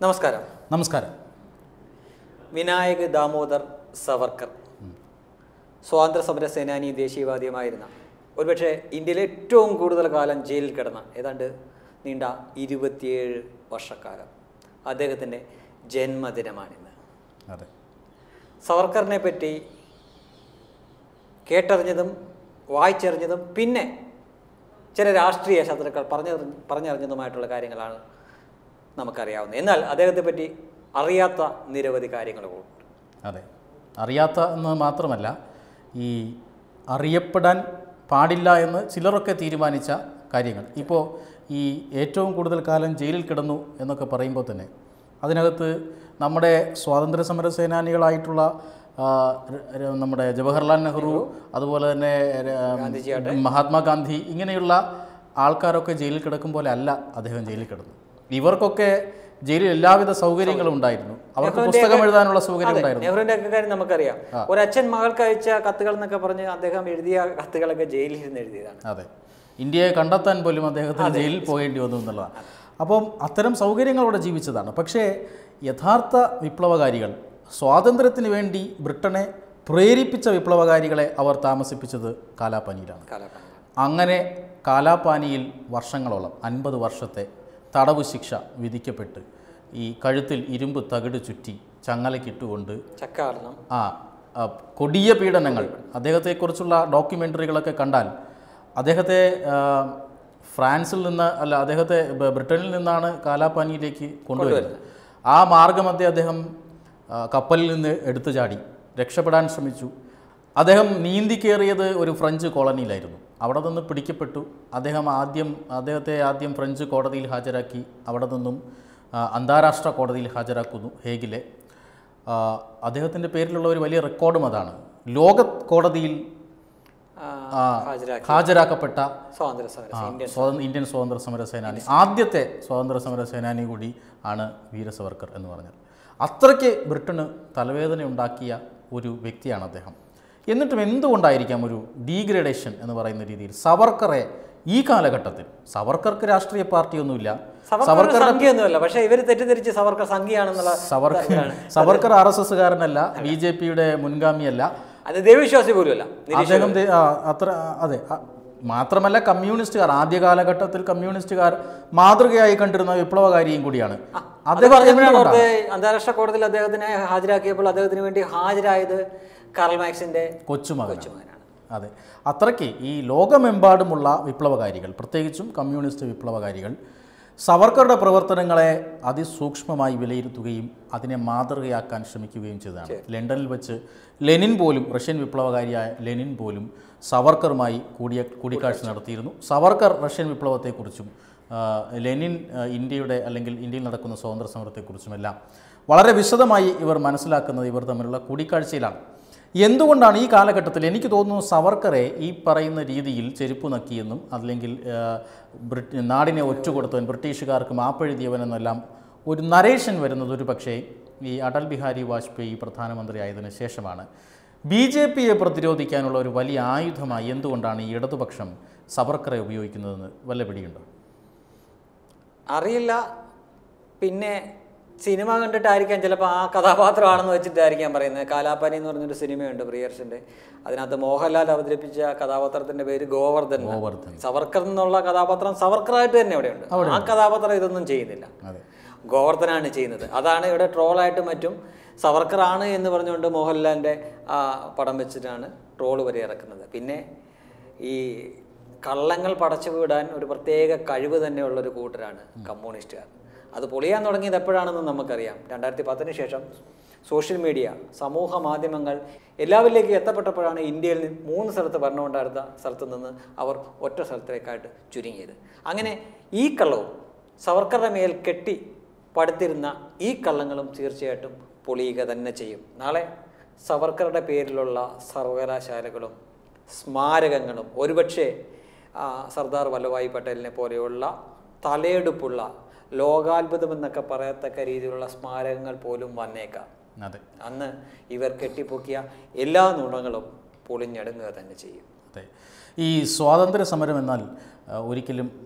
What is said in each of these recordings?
നമസ്കാരം നമസ്കാരം വിനായക് ദാമോദർ സവർക്കർ സ്വാതന്ത്ര്യ സമര സേനാനി ദേശീയവാദിയുമായിരുന്ന ഒരുപക്ഷെ ഇന്ത്യയിലെ ഏറ്റവും കൂടുതൽ കാലം ജയിലിൽ കിടന്ന ഏതാണ്ട് നീണ്ട ഇരുപത്തിയേഴ് വർഷക്കാലം അദ്ദേഹത്തിൻ്റെ ജന്മദിനമാണിന്ന് അതെ സവർക്കറിനെ പറ്റി കേട്ടറിഞ്ഞതും വായിച്ചറിഞ്ഞതും പിന്നെ ചില രാഷ്ട്രീയ ശത്രുക്കൾ പറഞ്ഞറിഞ്ഞ പറഞ്ഞറിഞ്ഞതുമായിട്ടുള്ള കാര്യങ്ങളാണ് നമുക്കറിയാവുന്നത് എന്നാൽ അദ്ദേഹത്തെ പറ്റി അറിയാത്ത നിരവധി കാര്യങ്ങളുമുണ്ട് അതെ അറിയാത്ത എന്ന് മാത്രമല്ല ഈ അറിയപ്പെടാൻ പാടില്ല എന്ന് ചിലരൊക്കെ തീരുമാനിച്ച കാര്യങ്ങൾ ഇപ്പോൾ ഈ ഏറ്റവും കൂടുതൽ കാലം ജയിലിൽ കിടന്നു എന്നൊക്കെ പറയുമ്പോൾ തന്നെ അതിനകത്ത് നമ്മുടെ സ്വാതന്ത്ര്യ സമര സേനാനികളായിട്ടുള്ള ആ, ര- ര- നമ്മുടെ ജവഹർലാൽ നെഹ്റു അതുപോലെ തന്നെ ര- മഹാത്മാഗാന്ധി ഇങ്ങനെയുള്ള ആൾക്കാരൊക്കെ ജയിലിൽ കിടക്കും പോലെ അല്ല അദ്ദേഹം ജയിലിൽ കിടന്നു ഇവർക്കൊക്കെ ജയിലിൽ എല്ലാവിധ സൗകര്യങ്ങളും ഉണ്ടായിരുന്നു അവർക്ക് പുസ്തകം എഴുതാനുള്ള സൗകര്യം ഉണ്ടായിരുന്നു നെഹ്റുവിന്റെ ഒക്കെ കാര്യം നമുക്കറിയാം ഒരച്ഛൻ മകൾക്ക് അയച്ച കത്തുകൾ എന്നൊക്കെ പറഞ്ഞ് അദ്ദേഹം എഴുതിയ കത്തുകളൊക്കെ ജയിലിൽ ഇരുന്ന് എഴുതിയതാണ് അതെ ഇന്ത്യയെ കണ്ടെത്താൻ പോലും അദ്ദേഹത്തിന് ജയിലിൽ പോകേണ്ടി വന്നു എന്നുള്ളതാണ് അപ്പം അത്തരം സൗകര്യങ്ങൾ അവിടെ ജീവിച്ചതാണ് പക്ഷേ യഥാർത്ഥ വിപ്ലവകാരികൾ സ്വാതന്ത്ര്യത്തിന് വേണ്ടി ബ്രിട്ടനെ പ്രേരിപ്പിച്ച വിപ്ലവകാരികളെ അവർ താമസിപ്പിച്ചത് കാലാപ്പാനിയിലാണ് കാലഘട്ടം അങ്ങനെ കാലാപ്പാനിയിൽ വർഷങ്ങളോളം അൻപത് വർഷത്തെ തടവ് ശിക്ഷ വിധിക്കപ്പെട്ട് ഈ കഴുത്തിൽ ഇരുമ്പ് തകിട് ചുറ്റി ചങ്ങലക്കിട്ടുകൊണ്ട് ചക്കാടണം ആ ആ, കൊടിയ പീഡനങ്ങൾ അദ്ദേഹത്തെക്കുറിച്ചുള്ള ഡോക്യുമെൻ്ററികളൊക്കെ കണ്ടാൽ അദ്ദേഹത്തെ ആ, ഫ്രാൻസിൽ നിന്ന് അല്ല അദ്ദേഹത്തെ ബ- ബ്രിട്ടനിൽ നിന്നാണ് കാലാപ്പാനിയിലേക്ക് കൊണ്ടുവരുന്നത് ആ മാർഗമധ്യേ അദ്ദേഹം ആ, കപ്പലിൽ നിന്ന് എടുത്തു ചാടി രക്ഷപ്പെടാൻ ശ്രമിച്ചു അദ്ദേഹം നീന്തി കയറിയത് ഒരു ഫ്രഞ്ച് കോളനിയിലായിരുന്നു അവിടെ നിന്ന് പിടിക്കപ്പെട്ടു അദ്ദേഹം ആദ്യം അദ്ദേഹത്തെ ആദ്യം ഫ്രഞ്ച് കോടതിയിൽ ഹാജരാക്കി അവിടെ നിന്നും ആ, അന്താരാഷ്ട്ര കോടതിയിൽ ഹാജരാക്കുന്നു ഹേഗിലെ ആ, അദ്ദേഹത്തിൻ്റെ പേരിലുള്ള ഒരു വലിയ റെക്കോർഡും അതാണ് ലോക കോടതിയിൽ ആ, ആ, ഹാജരാക്കി ഹാജരാക്കപ്പെട്ട സ്വാതന്ത്ര്യ സമര ആ, ഇന്ത്യൻ സ്വാതന്ത്ര്യ ഇന്ത്യൻ സ്വാതന്ത്ര്യ സമര സേനാനി ആദ്യത്തെ സ്വാതന്ത്ര്യ സമര സേനാനി കൂടി ആണ് വീര സവർക്കർ എന്ന് പറഞ്ഞത് അത്രയ്ക്ക് ബ്രിട്ടന് തലവേദന ഉണ്ടാക്കിയ ഒരു വ്യക്തിയാണ് അദ്ദേഹം എന്നിട്ടും എന്തുകൊണ്ടായിരിക്കാം ഒരു ഡീഗ്രഡേഷൻ എന്ന് പറയുന്ന രീതിയിൽ സവർക്കറെ ഈ കാലഘട്ടത്തിൽ സവർക്കർക്ക് രാഷ്ട്രീയ പാർട്ടിയൊന്നുമില്ല സവർക്കർ സംഖ്യയൊന്നുമല്ല പക്ഷെ ഇവർ തെറ്റിദ്ധരിച്ച് സവർക്കർ സംഖ്യയാണെന്നുള്ള സവർക്കർ സവർക്കർ ആർ എസ് എസ്സുകാരനല്ല ബി ജെ പിയുടെ മുൻഗാമിയല്ല അത് ദൈവവിശ്വാസി പോലുമല്ല അദ്ദേഹം ദേ- ആ, അത്ര അതെ ആ, മാത്രമല്ല കമ്മ്യൂണിസ്റ്റുകാർ ആദ്യ കാലഘട്ടത്തിൽ കമ്മ്യൂണിസ്റ്റുകാർ മാതൃകയായി കണ്ടിരുന്ന വിപ്ലവകാരിയും കൂടിയാണ് അത് അദ്ദേഹം പറഞ്ഞപ്പോഴാണ് എന്തുകൊണ്ടാണ് ഓർത്തത് അന്താരാഷ്ട്ര കോടതിയിൽ അദ്ദേഹത്തിനെ ഹാജരാക്കിയപ്പോൾ അദ്ദേഹത്തിന് വേണ്ടി ഹാജരായത് കാർൽ മാക്സിന്റെ കൊച്ചുമകനാണ് മകനാണ് അതെ അത്രയ്ക്ക് ഈ ലോകമെമ്പാടുമുള്ള വിപ്ലവകാരികൾ പ്രത്യേകിച്ചും കമ്മ്യൂണിസ്റ്റ് വിപ്ലവകാരികൾ സവർക്കറുടെ പ്രവർത്തനങ്ങളെ അതിസൂക്ഷ്മമായി വിലയിരുത്തുകയും അതിനെ മാതൃകയാക്കാൻ ശ്രമിക്കുകയും ചെയ്തതാണ് ലണ്ടനിൽ വെച്ച് ലെനിൻ പോലും റഷ്യൻ വിപ്ലവകാരിയായ ലെനിൻ പോലും സവർക്കറുമായി കൂടിയ കൂടിക്കാഴ്ച നടത്തിയിരുന്നു സവർക്കർ റഷ്യൻ വിപ്ലവത്തെക്കുറിച്ചും ആ, ലെനിൻ ആ, ഇന്ത്യയുടെ അല്ലെങ്കിൽ ഇന്ത്യയിൽ നടക്കുന്ന സ്വാതന്ത്ര്യ സമരത്തെക്കുറിച്ചുമെല്ലാം വളരെ വിശദമായി ഇവർ മനസ്സിലാക്കുന്നത് ഇവർ തമ്മിലുള്ള കൂടിക്കാഴ്ചയിലാണ് എന്തുകൊണ്ടാണ് ഈ കാലഘട്ടത്തിൽ എനിക്ക് തോന്നുന്നു സവർക്കറെ ഈ പറയുന്ന രീതിയിൽ ചെരുപ്പ് നക്കിയെന്നും അല്ലെങ്കിൽ ആ, ബ്രിട്ട് നാടിനെ ഒറ്റുകൊടുത്തവൻ ബ്രിട്ടീഷുകാർക്ക് മാപ്പെഴുതിയവനെന്നെല്ലാം ഒരു നരേഷൻ വരുന്നത് ഒരു പക്ഷേ ഈ അടൽ ബിഹാരി വാജ്പേയി പ്രധാനമന്ത്രി ആയതിനു ശേഷമാണ് ബി ജെ പിയെ പ്രതിരോധിക്കാനുള്ള ഒരു വലിയ ആയുധമായി എന്തുകൊണ്ടാണ് ഈ ഇടതുപക്ഷം സവർക്കറെ ഉപയോഗിക്കുന്നതെന്ന് വല്ല പിടിയുണ്ടോ അറിയില്ല പിന്നെ സിനിമ കണ്ടിട്ടായിരിക്കാം ചിലപ്പോൾ ആ കഥാപാത്രമാണെന്ന് വെച്ചിട്ടായിരിക്കാം പറയുന്നത് കാലാപാനി എന്ന് പറഞ്ഞൊരു സിനിമയുണ്ട് പ്രിയർഷൻ്റെ അതിനകത്ത് മോഹൻലാൽ അവതരിപ്പിച്ച കഥാപാത്രത്തിന്റെ പേര് ഗോവർദ്ധൻ എന്നാണ്. ഗോവർദ്ധൻ. സവർക്കർ എന്നുള്ള കഥാപാത്രം സവർക്കറായിട്ട് തന്നെ ഇവിടെയുണ്ട് ആ കഥാപാത്രം ഇതൊന്നും ചെയ്യുന്നില്ല അതെ ഗോവർദ്ധനാണ് ചെയ്യുന്നത് അതാണ് ഇവിടെ ട്രോളായിട്ടും മറ്റും സവർക്കറാണ് എന്ന് പറഞ്ഞുകൊണ്ട് മോഹൻലാലിൻ്റെ ആ പടം വെച്ചിട്ടാണ് ട്രോള് വരെ ഇറക്കുന്നത് പിന്നെ ഈ കള്ളങ്ങൾ പടച്ചു വിടാൻ ഒരു പ്രത്യേക കഴിവ് തന്നെയുള്ള ഒരു കൂട്ടരാണ് കമ്മ്യൂണിസ്റ്റുകാർ അത് പൊളിയാൻ തുടങ്ങിയത് എപ്പോഴാണെന്ന് നമുക്കറിയാം രണ്ടായിരത്തി പത്തിന് ശേഷം സോഷ്യൽ മീഡിയ സമൂഹ മാധ്യമങ്ങൾ എല്ലാവരിലേക്കും എത്തപ്പെട്ടപ്പോഴാണ് ഇന്ത്യയിൽ നിന്ന് മൂന്ന് സ്ഥലത്ത് ഭരണമുണ്ടായിരുന്ന സ്ഥലത്ത് നിന്ന് അവർ ഒറ്റ സ്ഥലത്തേക്കായിട്ട് ചുരുങ്ങിയത് അങ്ങനെ ഈ കള്ളവും സവർക്കറുടെ മേൽ കെട്ടി പടുത്തിരുന്ന ഈ കള്ളങ്ങളും തീർച്ചയായിട്ടും പൊളിയുക തന്നെ ചെയ്യും നാളെ സവർക്കറുടെ പേരിലുള്ള സർവകലാശാലകളും സ്മാരകങ്ങളും ഒരുപക്ഷെ ആ, സർദാർ വല്ലഭായ് പട്ടേലിനെ പോലെയുള്ള തലയെടുപ്പുള്ള ലോകാത്ഭുതം എന്നൊക്കെ പറയത്തക്ക രീതിയിലുള്ള സ്മാരകങ്ങൾ പോലും വന്നേക്കാം അതെ അന്ന് ഇവർ കെട്ടിപ്പൊക്കിയ എല്ലാ നുണങ്ങളും പൊളിഞ്ഞടുങ്ങുക തന്നെ ചെയ്യും അതെ ഈ സ്വാതന്ത്ര്യ സമരം എന്നാൽ ആ, ഒരിക്കലും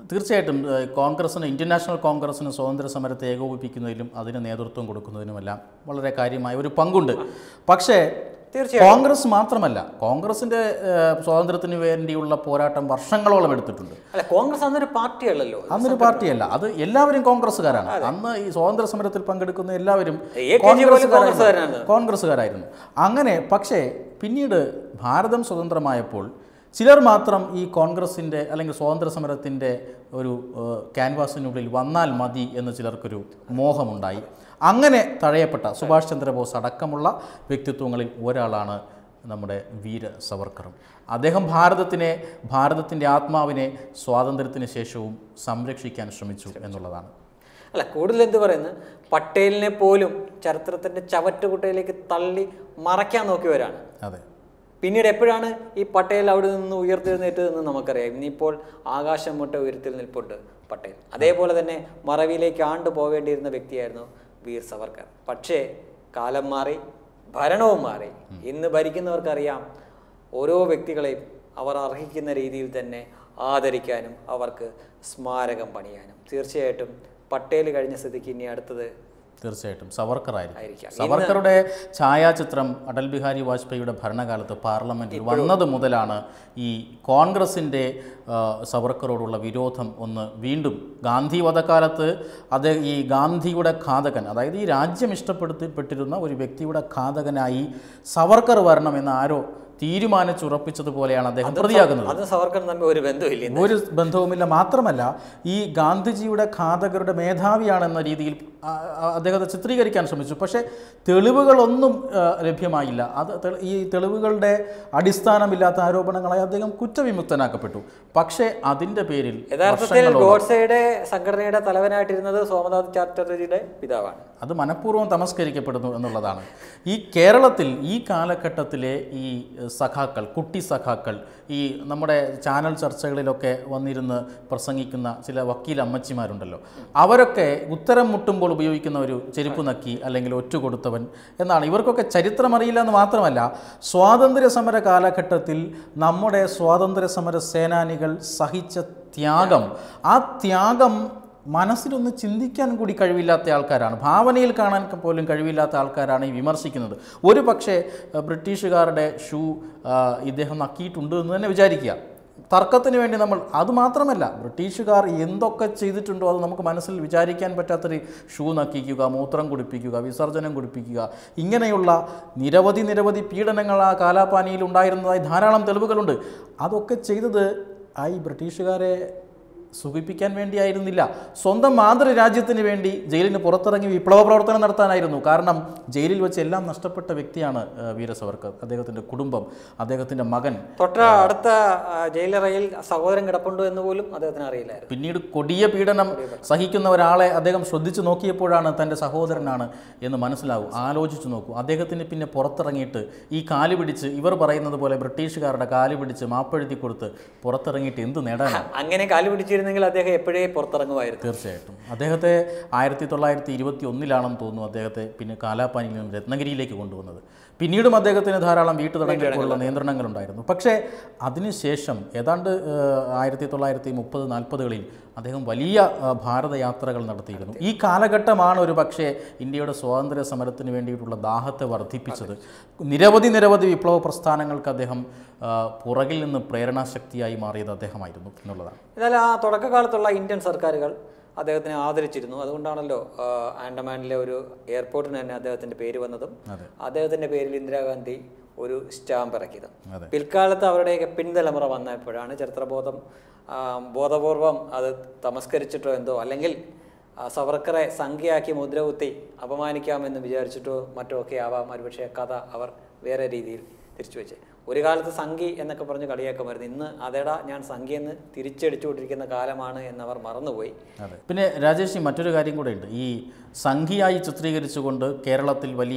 തീർച്ചയായിട്ടും ഏഹ്, കോൺഗ്രസിന് ഇന്ത്യൻ നാഷണൽ കോൺഗ്രസിന് സ്വാതന്ത്ര്യ സമരത്തെ ഏകോപിപ്പിക്കുന്നതിലും അതിന് നേതൃത്വം കൊടുക്കുന്നതിനുമെല്ലാം വളരെ കാര്യമായ ഒരു പങ്കുണ്ട് പക്ഷേ തീർച്ചയായും കോൺഗ്രസ് മാത്രമല്ല കോൺഗ്രസിൻ്റെ ഏഹ്, സ്വാതന്ത്ര്യത്തിന് വേണ്ടിയുള്ള പോരാട്ടം വർഷങ്ങളോളം എടുത്തിട്ടുണ്ട് അല്ല കോൺഗ്രസ് അന്നൊരു പാർട്ടിയല്ലല്ലോ അന്നൊരു പാർട്ടിയല്ല അത് എല്ലാവരും കോൺഗ്രസ്സുകാരാണ് അന്ന് ഈ സ്വാതന്ത്ര്യ സമരത്തിൽ പങ്കെടുക്കുന്ന എല്ലാവരും എ കെ ജി പോലും കോൺഗ്രസ്സുകാരനാണ്. കോൺഗ്രസ്സുകാരായിരുന്നു അങ്ങനെ പക്ഷേ പിന്നീട് ഭാരതം സ്വതന്ത്രമായപ്പോൾ ചിലർ മാത്രം ഈ കോൺഗ്രസിൻ്റെ അല്ലെങ്കിൽ സ്വാതന്ത്ര്യ സമരത്തിൻ്റെ ഒരു ഏഹ്, ക്യാൻവാസിനുള്ളിൽ വന്നാൽ മതി എന്ന് ചിലർക്കൊരു മോഹമുണ്ടായി അങ്ങനെ തഴയപ്പെട്ട സുഭാഷ് ചന്ദ്രബോസ് അടക്കമുള്ള വ്യക്തിത്വങ്ങളിൽ ഒരാളാണ് നമ്മുടെ വീര സവർക്കറും അദ്ദേഹം ഭാരതത്തിനെ ഭാരതത്തിൻ്റെ ആത്മാവിനെ സ്വാതന്ത്ര്യത്തിന് ശേഷവും സംരക്ഷിക്കാൻ ശ്രമിച്ചു എന്നുള്ളതാണ് അല്ല കൂടുതൽ എന്ത് പറയുന്നത് പട്ടേലിനെ പോലും ചരിത്രത്തിന്റെ ചവറ്റുകുട്ടയിലേക്ക് തള്ളി മറയ്ക്കാൻ നോക്കിയവരാണ് അതെ പിന്നീട് എപ്പോഴാണ് ഈ പട്ടേൽ അവിടെ നിന്ന് ഉയർത്തെഴുന്നേറ്റതെന്ന് നമുക്കറിയാം ഇനിയിപ്പോൾ ആകാശം മുട്ട ഉയരത്തിൽ നിൽപ്പുണ്ട് പട്ടേൽ അതേപോലെ തന്നെ മറവിയിലേക്ക് ആണ്ടു പോവേണ്ടിയിരുന്ന വ്യക്തിയായിരുന്നു വീർ സവർക്കർ പക്ഷേ കാലം മാറി ഭരണവും മാറി ഇന്ന് ഭരിക്കുന്നവർക്കറിയാം ഓരോ വ്യക്തികളെയും അവർ അർഹിക്കുന്ന രീതിയിൽ തന്നെ ആദരിക്കാനും അവർക്ക് സ്മാരകം പണിയാനും തീർച്ചയായിട്ടും പട്ടേൽ കഴിഞ്ഞ സ്ഥിതിക്ക് ഇനി അടുത്തത് തീർച്ചയായിട്ടും സവർക്കറായിരിക്കും ആയിരിക്കാം സവർക്കറുടെ ഛായാചിത്രം അടൽ ബിഹാരി വാജ്പേയിയുടെ ഭരണകാലത്ത് പാർലമെന്റിൽ വന്നത് മുതലാണ് ഈ കോൺഗ്രസിൻ്റെ ആ, സവർക്കറോടുള്ള വിരോധം ഒന്ന് വീണ്ടും ഗാന്ധി വധക്കാലത്ത് അത് ഈ ഗാന്ധിയുടെ ഘാതകൻ അതായത് ഈ രാജ്യം ഇഷ്ടപ്പെടുത്തിപ്പെട്ടിരുന്ന ഒരു വ്യക്തിയുടെ ഘാതകനായി സവർക്കർ വരണമെന്ന് ആരോ തീരുമാനിച്ചുറപ്പിച്ചതുപോലെയാണ് അദ്ദേഹം പ്രതിയാകുന്നത് അത് സവർക്കർ തമ്മിൽ ഒരു ബന്ധമില്ല ഇന്ന്. ഒരു ബന്ധവുമില്ല മാത്രമല്ല ഈ ഗാന്ധിജിയുടെ ഘാതകരുടെ മേധാവിയാണെന്ന രീതിയിൽ ആ, ആ, അദ്ദേഹത്തെ ചിത്രീകരിക്കാൻ ശ്രമിച്ചു പക്ഷേ തെളിവുകളൊന്നും ആ, ലഭ്യമായില്ല അത് തെളി- ഈ തെളിവുകളുടെ അടിസ്ഥാനമില്ലാത്ത ആരോപണങ്ങളായി അദ്ദേഹം കുറ്റവിമുക്തനാക്കപ്പെട്ടു പക്ഷേ അതിൻ്റെ പേരിൽ യഥാർത്ഥത്തിൽ ഗോഡ്സെയുടെ സംഘടനയുടെ തലവനായിട്ടിരുന്നത് സോമനാഥ് ചാറ്റർജിയുടെ പിതാവാണ് അത് മനഃപൂർവ്വം തമസ്കരിക്കപ്പെടുന്നു എന്നുള്ളതാണ് ഈ കേരളത്തിൽ ഈ കാലഘട്ടത്തിലെ ഈ സഖാക്കൾ കുട്ടി സഖാക്കൾ ഈ നമ്മുടെ ചാനൽ ചർച്ചകളിലൊക്കെ വന്നിരുന്ന് പ്രസംഗിക്കുന്ന ചില വക്കീൽ അമ്മച്ചിമാരുണ്ടല്ലോ അവരൊക്കെ ഉത്തരം മുട്ടുമ്പോൾ ഉപയോഗിക്കുന്ന ഒരു ചെരുപ്പ് നക്കി അല്ലെങ്കിൽ ഒറ്റ കൊടുത്തവൻ എന്നാണ് ഇവർക്കൊക്കെ ചരിത്രം അറിയില്ല എന്ന് മാത്രമല്ല സ്വാതന്ത്ര്യ സമര കാലഘട്ടത്തിൽ നമ്മുടെ സ്വാതന്ത്ര്യ സമര സേനാനികൾ സഹിച്ച ത്യാഗം ആ ത്യാഗം മനസ്സിലൊന്ന് ചിന്തിക്കാൻ കൂടി കഴിവില്ലാത്ത ആൾക്കാരാണ് ഭാവനയിൽ കാണാൻ ക- പോലും കഴിവില്ലാത്ത ആൾക്കാരാണ് ഈ വിമർശിക്കുന്നത് ഒരു പക്ഷേ അഹ് ബ്രിട്ടീഷുകാരുടെ ഷൂ ആ, ഇദ്ദേഹം നക്കിയിട്ടുണ്ട് എന്ന് തന്നെ വിചാരിക്കുക തർക്കത്തിന് വേണ്ടി നമ്മൾ അത് മാത്രമല്ല ബ്രിട്ടീഷുകാർ എന്തൊക്കെ ചെയ്തിട്ടുണ്ടോ അത് നമുക്ക് മനസ്സിൽ വിചാരിക്കാൻ പറ്റാത്തൊരു ഷൂ നക്കിക്കുക മൂത്രം കുടിപ്പിക്കുക വിസർജനം കുടിപ്പിക്കുക ഇങ്ങനെയുള്ള നിരവധി നിരവധി പീഡനങ്ങൾ ആ കാലാപാനിയിൽ ഉണ്ടായിരുന്നതായി ധാരാളം തെളിവുകളുണ്ട് അതൊക്കെ ചെയ്തത് ആ ഈ ബ്രിട്ടീഷുകാരെ സുഖിപ്പിക്കാൻ വേണ്ടിയായിരുന്നില്ല സ്വന്തം മാതൃരാജ്യത്തിന് വേണ്ടി ജയിലിന് പുറത്തിറങ്ങി വിപ്ലവ പ്രവർത്തനം നടത്താനായിരുന്നു കാരണം ജയിലിൽ വെച്ച് എല്ലാം നഷ്ടപ്പെട്ട വ്യക്തിയാണ് ആ, വീര സവർക്കർ അദ്ദേഹത്തിൻ്റെ കുടുംബം അദ്ദേഹത്തിൻ്റെ മകൻ തൊട്ട അടുത്ത ആ, ജയിലറയിൽ സഹോദരൻ കിടപ്പുണ്ടോ എന്ന് പോലും അദ്ദേഹത്തിന് അറിയില്ലായിരുന്നു പിന്നീട് കൊടിയ പീഡനം സഹിക്കുന്ന ഒരാളെ അദ്ദേഹം ശ്രദ്ധിച്ചു നോക്കിയപ്പോഴാണ് തൻ്റെ സഹോദരനാണ് എന്ന് മനസ്സിലാവും ആലോചിച്ചു നോക്കൂ അദ്ദേഹത്തിന് പിന്നെ പുറത്തിറങ്ങിയിട്ട് ഈ കാല് പിടിച്ച് ഇവർ പറയുന്നത് പോലെ ബ്രിട്ടീഷുകാരുടെ കാല് പിടിച്ച് മാപ്പെഴുതി കൊടുത്ത് പുറത്തിറങ്ങിയിട്ട് എന്ത് നേടാനാണ് അങ്ങനെ കാല് പിടിച്ചിരുന്നെങ്കിൽ അദ്ദേഹം എപ്പോഴേ പുറത്തിറങ്ങുമായിരുന്നു തീർച്ചയായിട്ടും അദ്ദേഹത്തെ ആയിരത്തി തൊള്ളായിരത്തി ഇരുപത്തി ഒന്നിലാണെന്ന് തോന്നുന്നു അദ്ദേഹത്തെ പിന്നെ കാലാപ്പാനിയിൽ നിന്നും രത്നഗിരിയിലേക്ക് കൊണ്ടുവന്നത് പിന്നീടും അദ്ദേഹത്തിന് ധാരാളം വീട്ടുതടങ്കലിലുള്ള നിയന്ത്രണങ്ങളുണ്ടായിരുന്നു പക്ഷേ അതിനുശേഷം ഏതാണ്ട് ആയിരത്തി തൊള്ളായിരത്തി മുപ്പത് നാൽപ്പതുകളിൽ അദ്ദേഹം വലിയ ആ, ഭാരതയാത്രകൾ നടത്തിയിരുന്നു ഈ കാലഘട്ടമാണ് ഒരു പക്ഷേ ഇന്ത്യയുടെ സ്വാതന്ത്ര്യ സമരത്തിന് വേണ്ടിയിട്ടുള്ള ദാഹത്തെ വർദ്ധിപ്പിച്ചത് നിരവധി നിരവധി വിപ്ലവ പ്രസ്ഥാനങ്ങൾക്ക് അദ്ദേഹം ആ, പുറകിൽ നിന്ന് പ്രേരണാശക്തിയായി മാറിയത് അദ്ദേഹമായിരുന്നു എന്നുള്ളതാണ് എന്നാൽ ആ തുടക്കകാലത്തുള്ള ഇന്ത്യൻ സർക്കാരുകൾ അദ്ദേഹത്തിനെ ആദരിച്ചിരുന്നു അതുകൊണ്ടാണല്ലോ ആ, ആൻഡമാനിലെ ഒരു എയർപോർട്ടിന് തന്നെ അദ്ദേഹത്തിന്റെ പേര് വന്നതും അതെ. അദ്ദേഹത്തിന്റെ പേരിൽ ഇന്ദിരാഗാന്ധി ഒരു സ്റ്റാമ്പ് ഇറക്കിയതും അതെ. പിൽക്കാലത്ത് അവരുടെയൊക്കെ പിൻതലമുറ വന്നപ്പോഴാണ് ചരിത്രബോധം ആ, ബോധപൂർവം അത് തമസ്കരിച്ചിട്ടോ എന്തോ അല്ലെങ്കിൽ ആ, സവർക്കറെ സംഖ്യയാക്കി മുദ്രകുത്തി അപമാനിക്കാമെന്ന് വിചാരിച്ചിട്ടോ മറ്റോ ഒക്കെ ആവാം ഒരുപക്ഷെ കഥ അവർ വേറെ രീതിയിൽ തിരിച്ചു വെച്ച് ഒരു കാലത്ത് സംഖി എന്നൊക്കെ പറഞ്ഞ് കളിയാക്കുമായിരുന്നു ഇന്ന് അതേടാ ഞാൻ സംഖ്യ എന്ന് തിരിച്ചടിച്ചുകൊണ്ടിരിക്കുന്ന കാലമാണ് എന്നവർ മറന്നുപോയി അതെ പിന്നെ രാജേഷ് മറ്റൊരു കാര്യം കൂടെ ഉണ്ട് ഈ സംഘിയായി ചിത്രീകരിച്ചുകൊണ്ട് കേരളത്തിൽ വലിയ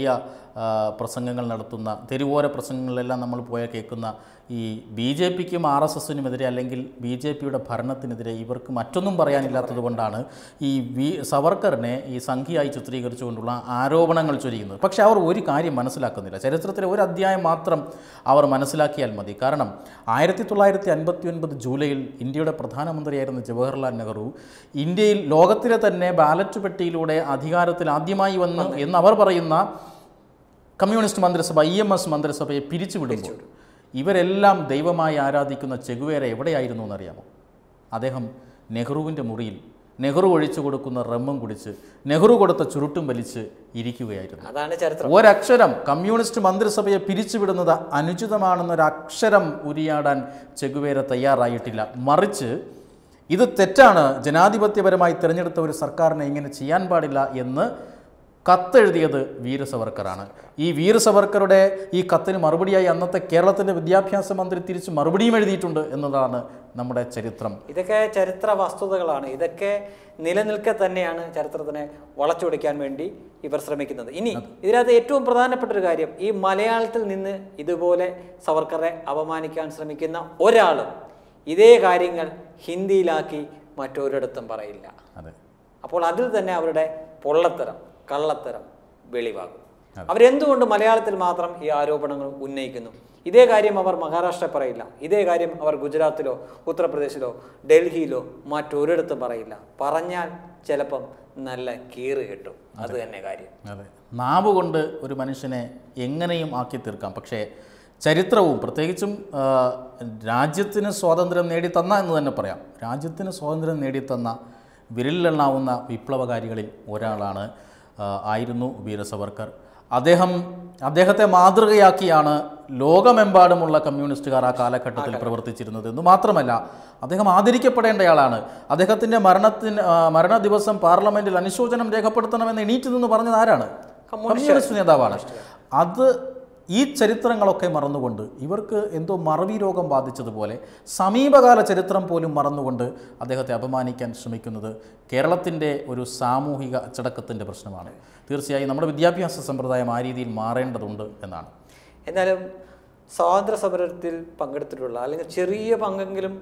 ആ, പ്രസംഗങ്ങൾ നടത്തുന്ന തെരുവോര പ്രസംഗങ്ങളിലെല്ലാം നമ്മൾ പോയാൽ കേൾക്കുന്ന ഈ ബി ജെ പിക്കും ആർ എസ് എസിനുമെതിരെ അല്ലെങ്കിൽ ബി ജെ പിയുടെ ഭരണത്തിനെതിരെ ഇവർക്ക് മറ്റൊന്നും പറയാനില്ലാത്തത് കൊണ്ടാണ് ഈ വി സവർക്കറിനെ ഈ സംഖ്യയായി ചിത്രീകരിച്ചുകൊണ്ടുള്ള ആരോപണങ്ങൾ ചൊരിയുന്നത് പക്ഷേ അവർ ഒരു കാര്യം മനസ്സിലാക്കുന്നില്ല ചരിത്രത്തിലെ ഒരു അധ്യായം മാത്രം അവർ മനസ്സിലാക്കിയാൽ മതി കാരണം ആയിരത്തി തൊള്ളായിരത്തി അൻപത്തി ഒൻപത് ജൂലൈയിൽ ഇന്ത്യയുടെ പ്രധാനമന്ത്രിയായിരുന്ന ജവഹർലാൽ നെഹ്റു ഇന്ത്യയിൽ ലോകത്തിലെ തന്നെ ബാലറ്റ് പെട്ടിയിലൂടെ അധികാരത്തിൽ ആദ്യമായി വന്നു എന്ന് അവർ പറയുന്ന കമ്മ്യൂണിസ്റ്റ് മന്ത്രിസഭ ഇ എം എസ് മന്ത്രിസഭയെ പിരിച്ചുവിടുമ്പോൾ ഇവരെല്ലാം ദൈവമായി ആരാധിക്കുന്ന ചെഗുവേര എവിടെയായിരുന്നു എന്നറിയാമോ അദ്ദേഹം നെഹ്റുവിൻ്റെ മുറിയിൽ നെഹ്റു ഒഴിച്ചു കൊടുക്കുന്ന റമ്മും കുടിച്ച് നെഹ്റു കൊടുത്ത ചുരുട്ടും വലിച്ച് ഇരിക്കുകയായിരുന്നു അതാണ് ചരിത്രം ഒരക്ഷരം കമ്മ്യൂണിസ്റ്റ് മന്ത്രിസഭയെ പിരിച്ചുവിടുന്നത് അനുചിതമാണെന്നൊരു അക്ഷരം ഉരിയാടാൻ ചെഗുവേര തയ്യാറായിട്ടില്ല മറിച്ച് ഇത് തെറ്റാണ് ജനാധിപത്യപരമായി തിരഞ്ഞെടുത്ത ഒരു സർക്കാരിനെ ഇങ്ങനെ ചെയ്യാൻ പാടില്ല എന്ന് കത്തെഴുതിയത് വീര സവർക്കറാണ് ഈ വീര സവർക്കറുടെ ഈ കത്തിന് മറുപടിയായി അന്നത്തെ കേരളത്തിൻ്റെ വിദ്യാഭ്യാസ മന്ത്രി തിരിച്ച് മറുപടിയും എഴുതിയിട്ടുണ്ട് എന്നതാണ് നമ്മുടെ ചരിത്രം ഇതൊക്കെ ചരിത്ര വസ്തുതകളാണ് ഇതൊക്കെ നിലനിൽക്കെ തന്നെയാണ് ചരിത്രത്തിനെ വളച്ചൊടിക്കാൻ വേണ്ടി ഇവർ ശ്രമിക്കുന്നത് ഇനി ഇതിനകത്ത് ഏറ്റവും പ്രധാനപ്പെട്ട ഒരു കാര്യം ഈ മലയാളത്തിൽ നിന്ന് ഇതുപോലെ സവർക്കറെ അപമാനിക്കാൻ ശ്രമിക്കുന്ന ഒരാളും ഇതേ കാര്യങ്ങൾ ഹിന്ദിയിലാക്കി മറ്റൊരിടത്തും പറയില്ല അതെ അപ്പോൾ അതിൽ തന്നെ അവരുടെ പൊള്ളത്തരം കള്ളത്തരം വെളിവാകും അവരെന്തുകൊണ്ട് മലയാളത്തിൽ മാത്രം ഈ ആരോപണങ്ങൾ ഉന്നയിക്കുന്നു ഇതേ കാര്യം അവർ മഹാരാഷ്ട്ര പറയില്ല ഇതേ കാര്യം അവർ ഗുജറാത്തിലോ ഉത്തർപ്രദേശിലോ ഡൽഹിയിലോ മറ്റൊരിടത്തും പറയില്ല പറഞ്ഞാൽ ചിലപ്പം നല്ല കീറ് കിട്ടും അത് തന്നെ കാര്യം അതെ നാവ് കൊണ്ട് ഒരു മനുഷ്യനെ എങ്ങനെയും ആക്കി തീർക്കാം പക്ഷേ ചരിത്രവും പ്രത്യേകിച്ചും ആ, രാജ്യത്തിന് സ്വാതന്ത്ര്യം നേടിത്തന്ന എന്ന് തന്നെ പറയാം രാജ്യത്തിന് സ്വാതന്ത്ര്യം നേടിത്തന്ന വിരലിലെണ്ണാവുന്ന വിപ്ലവകാരികളിൽ ഒരാളാണ് ആ, ആയിരുന്നു വീര സവർക്കർ അദ്ദേഹം അദ്ദേഹത്തെ മാതൃകയാക്കിയാണ് ലോകമെമ്പാടുമുള്ള കമ്മ്യൂണിസ്റ്റുകാർ ആ കാലഘട്ടത്തിൽ പ്രവർത്തിച്ചിരുന്നത് എന്ന് മാത്രമല്ല അദ്ദേഹം ആദരിക്കപ്പെടേണ്ടയാളാണ് അദ്ദേഹത്തിൻ്റെ മരണത്തിന് ആ, മരണ ദിവസം പാർലമെൻറ്റിൽ അനുശോചനം രേഖപ്പെടുത്തണമെന്ന് എണീറ്റ് നിന്ന് പറഞ്ഞത് ആരാണ് കമ്മ്യൂണിസ്റ്റ് നേതാവാണ് അത് ഈ ചരിത്രങ്ങളൊക്കെ മറന്നുകൊണ്ട് ഇവർക്ക് എന്തോ മറവി രോഗം ബാധിച്ചതുപോലെ സമീപകാല ചരിത്രം പോലും മറന്നുകൊണ്ട് അദ്ദേഹത്തെ അപമാനിക്കാൻ ശ്രമിക്കുന്നത് കേരളത്തിൻ്റെ ഒരു സാമൂഹിക അച്ചടക്കത്തിൻ്റെ പ്രശ്നമാണ് തീർച്ചയായും നമ്മുടെ വിദ്യാഭ്യാസ സമ്പ്രദായം ആ രീതിയിൽ മാറേണ്ടതുണ്ട് എന്നാണ് എന്നാലും സ്വാതന്ത്ര്യ സമരത്തിൽ പങ്കെടുത്തിട്ടുള്ള അല്ലെങ്കിൽ ചെറിയ പങ്കെങ്കിലും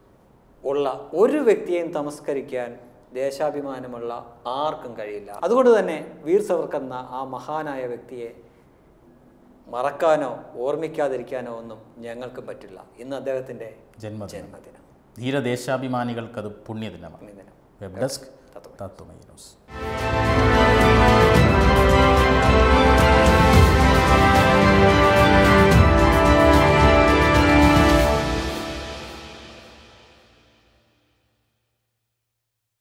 ഉള്ള ഒരു വ്യക്തിയെയും തമസ്കരിക്കാൻ ദേശാഭിമാനമുള്ള ആർക്കും കഴിയില്ല അതുകൊണ്ട് തന്നെ വീർ സവർക്കർ എന്ന ആ മഹാനായ വ്യക്തിയെ മറക്കാനോ ഓർമ്മിക്കാതിരിക്കാനോ ഒന്നും ഞങ്ങൾക്കും പറ്റില്ല ഇന്ന് അദ്ദേഹത്തിൻ്റെ ജന്മദിനം ജന്മദിനം ധീരദേശാഭിമാനികൾക്കത് പുണ്യദിനമാണ് ദിനം വെബ് ഡെസ്ക് തത്വമൈ ന്യൂസ്